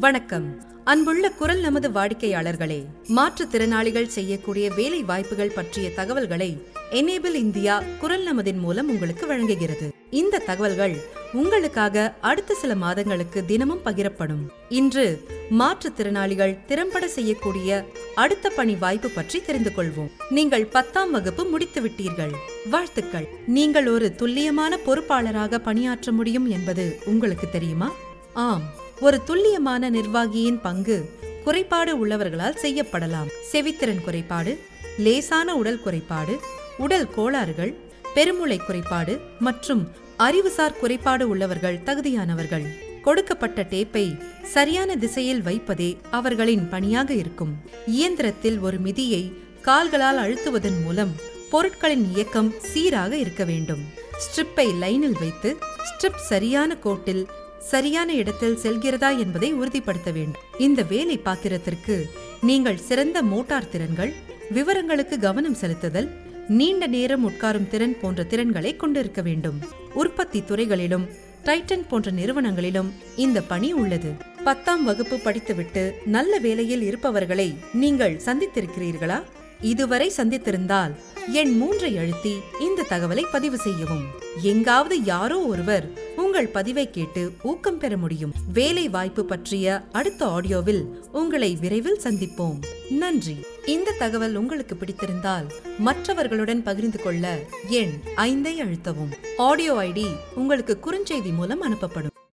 வணக்கம் அன்புள்ள குரல் நமது வாடிக்கையாளர்களே மாற்றுத்திறனாளிகள் செய்யக்கூடிய வேலை வாய்ப்புகள் பற்றிய தகவல்களை எனேபிள் இந்தியா குரல் நமதின் மூலம் உங்களுக்கு வழங்குகிறது இந்த தகவல்கள் உங்களுக்காக அடுத்த சில மாதங்களுக்கு தினமும் பகிரப்படும் இன்று மாற்றுத்திறனாளிகள் திறம்பட செய்யக்கூடிய அடுத்த பணி வாய்ப்பு பற்றி தெரிந்து கொள்வோம் நீங்கள் பத்தாம் வகுப்பு முடித்து விட்டீர்கள் வாழ்த்துக்கள் நீங்கள் ஒரு துல்லியமான பொறுப்பாளராக பணியாற்ற முடியும் என்பது உங்களுக்கு தெரியுமா ஆம் ஒரு துல்லியமான நிர்வாகியின் பங்கு குறைபாடு உள்ளவர்களால் செய்யப்படலாம் செவித்திறன் குறைபாடு லேசான உடல் குறைபாடு உடல் கோளாறுகள் பெருமூளை குறைபாடு மற்றும் அறிவுசார் குறைபாடு உள்ளவர்கள் தகுதியானவர்கள் கொடுக்கப்பட்ட டேப்பை சரியான திசையில் வைப்பதே அவர்களின் பணியாக இருக்கும் இயந்திரத்தில் ஒரு மிதியை கால்களால் அழுத்துவதன் மூலம் பொருட்களின் இயக்கம் சீராக இருக்க வேண்டும் ஸ்ட்ரிப்பை லைனில் வைத்து ஸ்ட்ரிப் சரியான கோட்டில் சரியான இடத்தில் செல்கிறதா என்பதை உறுதிப்படுத்த வேண்டும் இந்த வேலை பாத்திரத்திற்கு நீங்கள் சிறந்த மோட்டார் திறன்கள் விவரங்களுக்கு கவனம் செலுத்துதல் நீண்ட நேரம் உட்காரும் திறன் போன்ற திறன்களை கொண்டிருக்க வேண்டும் உற்பத்தி துறைகளிலும் டைட்டன் போன்ற நிறுவனங்களிலும் இந்த பணி உள்ளது பத்தாம் வகுப்பு படித்துவிட்டு நல்ல வேலையில் இருப்பவர்களை நீங்கள் சந்தித்திருக்கிறீர்களா இதுவரை சந்தித்திருந்தால் எண் மூன்றை அழுத்தி இந்த தகவலை பதிவு செய்யவும் எங்காவது யாரோ ஒருவர் உங்கள் பதிவை கேட்டு ஊக்கம் பெற முடியும் வேலை வாய்ப்பு பற்றிய அடுத்த ஆடியோவில் உங்களை விரைவில் சந்திப்போம் நன்றி இந்த தகவல் உங்களுக்கு பிடித்திருந்தால் மற்றவர்களுடன் பகிர்ந்து கொள்ள எண் ஐந்தை அழுத்தவும் ஆடியோ ஐடி உங்களுக்கு குறுஞ்செய்தி மூலம் அனுப்பப்படும்